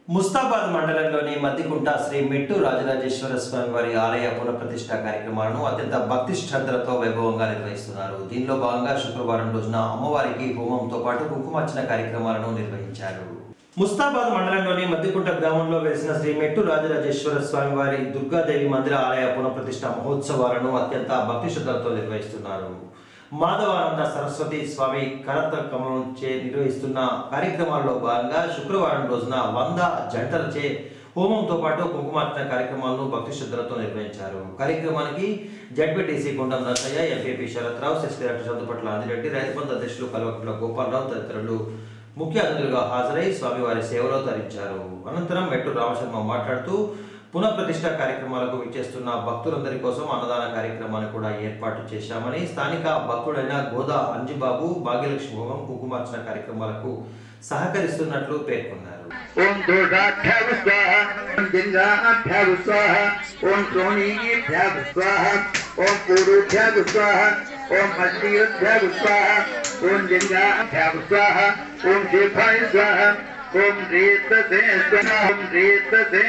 ముస్తాబాద్ మండలంలోని మద్దికుంట శ్రీ మెట్టు రాజరాజేశ్వర స్వామి వారి ఆలయ పునఃప్రతిష్ఠ కార్యక్రమాలను అత్యంత భక్తి శ్రద్ధలతో వైభవంగా నిర్వహిస్తున్నారు దీనిలో భాగంగా శుక్రవారం రోజున అమ్మవారికి హోమంతో పాటు కుంకుమార్చన కార్యక్రమాలను నిర్వహించారు ముస్తాబాద్ మండలంలోని మద్దికుంట గ్రామంలో వెలిసిన శ్రీ మెట్టు రాజరాజేశ్వర స్వామి వారి దుర్గాదేవి మందిర ఆలయ పునఃప్రతిష్ఠ మహోత్సవాలను అత్యంత భక్తి శ్రద్ధలతో నిర్వహిస్తున్నారు మాధవానంద సరస్వతి స్వామి కరత కమలం చే నిర్వహిస్తున్న కార్యక్రమాల్లో భాగంగా శుక్రవారం రోజున వంద జంటలచే హోమంతో పాటు కుంకుమార్చన కార్యక్రమాలను భక్తి శ్రద్ధలతో నిర్వహించారు కార్యక్రమానికి ZPTC Gundam Narasayya MPP Sharath Rao secretary doctor Chandupatla Anji Reddy Rythu Bandhu అధ్యక్షులు కల్వకుట్ల గోపాలరావు తదితరులు ముఖ్య అతిథులుగా హాజరై స్వామివారి సేవలో తరించారు అనంతరం మెట్టు రామశర్మ మాట్లాడుతూ పునఃప్రతిష్ఠ కార్యక్రమాలకు విచ్చేస్తున్న భక్తులందరి కోసం అన్నదాన కార్యక్రమాన్ని కూడా ఏర్పాటు చేశామని స్థానిక భక్తుడైన గోదా అంజిబాబు భాగ్యలక్ష్మి హోమం కుంకుమార్చన కార్యక్రమాలకు సహకరిస్తున్నట్లు పేర్కొన్నారు ओम दोषाभ्याग स्वाहा ओम गिंजाभ्याग स्वाहा ओम श्रोणीभ्याग स्वाहा ओम पूरुभ्याग स्वाहा ओम मल्लीभ्याग स्वाहा ओम गिंजाभ्याग स्वाहा ओम शेफाय स्वाहा ओम रेतसे स्वाहा ओम रेतसे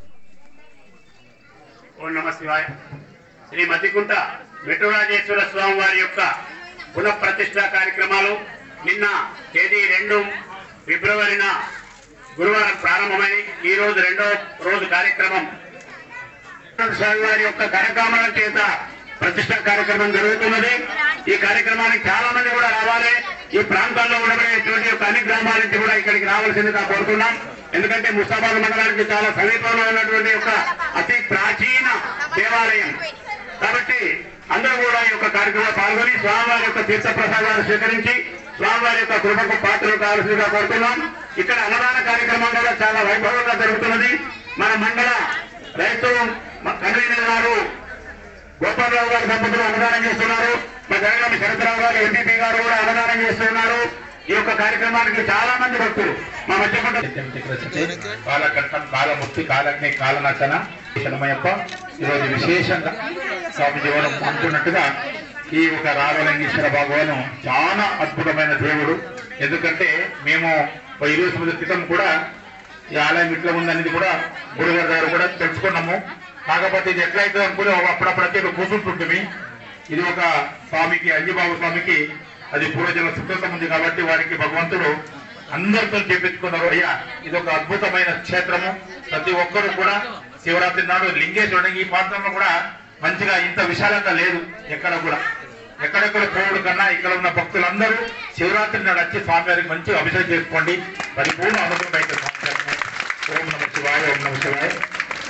ఓం నమ శివాయ శ్రీ మతికుంట మెట్టురాజేశ్వర స్వామి వారి యొక్క పునఃప్రతిష్ఠ కార్యక్రమాలు నిన్న తేదీ రెండు ఫిబ్రవరిన గురువారం ప్రారంభమై ఈ రోజు రెండో రోజు కార్యక్రమం స్వామి వారి యొక్క కార్యక్రమాల చేత ప్రతిష్ట కార్యక్రమం జరుగుతున్నది ఈ కార్యక్రమానికి చాలా మంది కూడా రావాలి ఈ ప్రాంతాల్లో ఉండబడేటువంటి యొక్క అన్ని గ్రామాల నుంచి కూడా ఇక్కడికి రావాల్సిందిగా కోరుతున్నాం ఎందుకంటే ముస్తాబాద్ మండలానికి చాలా సమీపంలో ఉన్నటువంటి యొక్క అతి ప్రాచీన దేవాలయం కాబట్టి అందరూ కూడా ఈ యొక్క కార్యక్రమంలో పాల్గొని స్వామివారి యొక్క తీర్థ ప్రసాదాలు స్వీకరించి స్వామివారి యొక్క కృపకు పాత్రలు కావాల్సిందిగా కోరుతున్నాం ఇక్కడ అన్నదాన కార్యక్రమం కూడా చాలా వైభవంగా జరుగుతున్నది మన మండల రైతు కన్వీనర్ గారు గోపాలరావు గారి దంపతులు అన్నదానం చేస్తున్నారు మా జగన్ శరత్రావు గారు ఎంపీపీ గారు కూడా అన్నదానం చేస్తున్నారు ఈ యొక్క కార్యక్రమానికి చాలా మంది భక్తులు మా మధ్యపడ్డ కాలకట్టం కాలముక్తి కాలగ్ని కాలనచన శనమయ్యప్ప ఈరోజు విశేషంగా స్వామి జీవనం అనుకున్నట్టుగా ఈ ఒక రాఘవలింగేశ్వర భగవాను చాలా అద్భుతమైన దేవుడు ఎందుకంటే మేము ఒక ఇరవై సంవత్సరాల క్రితం కూడా ఈ ఆలయం ఇట్లా ఉందనేది కూడా గురుగారి గారు కూడా తెలుసుకున్నాము కాకపోతే ఇది ఎట్లయితే అనుకుని అప్పుడప్పుడు ఇక్కడ కూర్చుంటుంటుంది ఇది ఒక స్వామికి అంజబాబు స్వామికి అది పూర్వజన్మ సుకృతం ఉంది కాబట్టి వారికి భగవంతుడు అందరితో చేపించుకున్నారు అయ్యా ఇది ఒక అద్భుతమైన క్షేత్రము ప్రతి ఒక్కరు కూడా శివరాత్రి నాడు లింగేశ్వరుడు ఈ ప్రాంతంలో కూడా మంచిగా ఇంత విశాలంగా లేదు ఎక్కడ కూడా ఎక్కడెక్కడ పోవుడు కన్నా ఇక్కడ ఉన్న భక్తులందరూ శివరాత్రి నాడు వచ్చి స్వామివారికి మంచి అభిషేకం చేసుకోండి పరిపూర్ణ అనుభవం అయితే ఓం నమ శివాయ ఓం నమ శివాయ